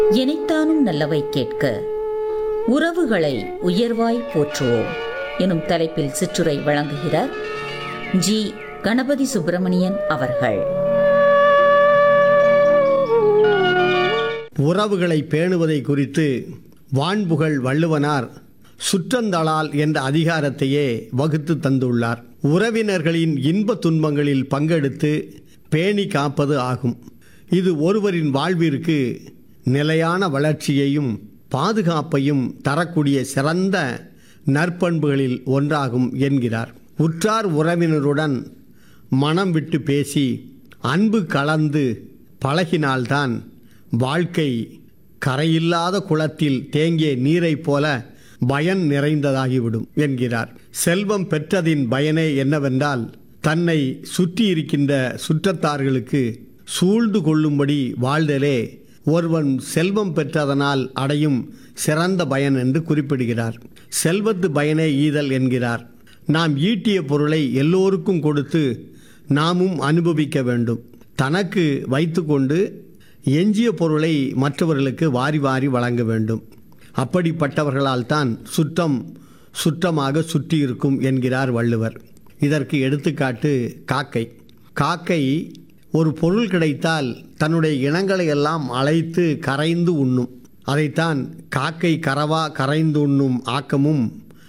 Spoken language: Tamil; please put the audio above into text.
எனைத்தானும் நல்லவை கேட்க உறவுகளை உயர்வாய் போற்றுவோம் எனும் தலைப்பில் சிற்றுரை வழங்குகிறார் ஜி கணபதி சுப்பிரமணியன் அவர்கள் உறவுகளை பேணுவதை குறித்து வான்புகழ் வள்ளுவனார் சுற்றந்தளால் என்ற அதிகாரத்தையே வகுத்து தந்துள்ளார் உறவினர்களின் இன்ப துன்பங்களில் பங்கெடுத்து பேணி காப்பது ஆகும் இது ஒருவரின் வாழ்விற்கு நிலையான வளர்ச்சியையும் பாதுகாப்பையும் தரக்கூடிய சிறந்த நற்பண்புகளில் ஒன்றாகும் என்கிறார் உற்றார் உறவினருடன் மனம் விட்டு பேசி அன்பு கலந்து பழகினால்தான் வாழ்க்கை கரையில்லாத குளத்தில் தேங்கிய நீரைப் போல பயன் நிறைந்ததாகிவிடும் என்கிறார் செல்வம் பெற்றதின் பயனே என்னவென்றால் தன்னை சுற்றி இருக்கின்ற சுற்றத்தார்களுக்கு சூழ்ந்து கொள்ளும்படி வாழ்தலே ஒருவன் செல்வம் பெற்றதனால் அடையும் சிறந்த பயன் என்று குறிப்பிடுகிறார் செல்வத்து பயனே ஈதல் என்கிறார் நாம் ஈட்டிய பொருளை எல்லோருக்கும் கொடுத்து நாமும் அனுபவிக்க வேண்டும் தனக்கு வைத்துக்கொண்டு எஞ்சிய பொருளை மற்றவர்களுக்கு வாரி வாரி வழங்க வேண்டும் அப்படிப்பட்டவர்களால் தான் சுற்றம் சுற்றமாக சுற்றி இருக்கும் என்கிறார் வள்ளுவர் இதற்கு எடுத்துக்காட்டு காக்கை காக்கை ஒரு பொருள் கிடைத்தால் தன்னுடைய இனங்களை எல்லாம் அழைத்து கரைந்து உண்ணும் அதைத்தான் காக்கை கரவா கரைந்து உண்ணும் ஆக்கமும்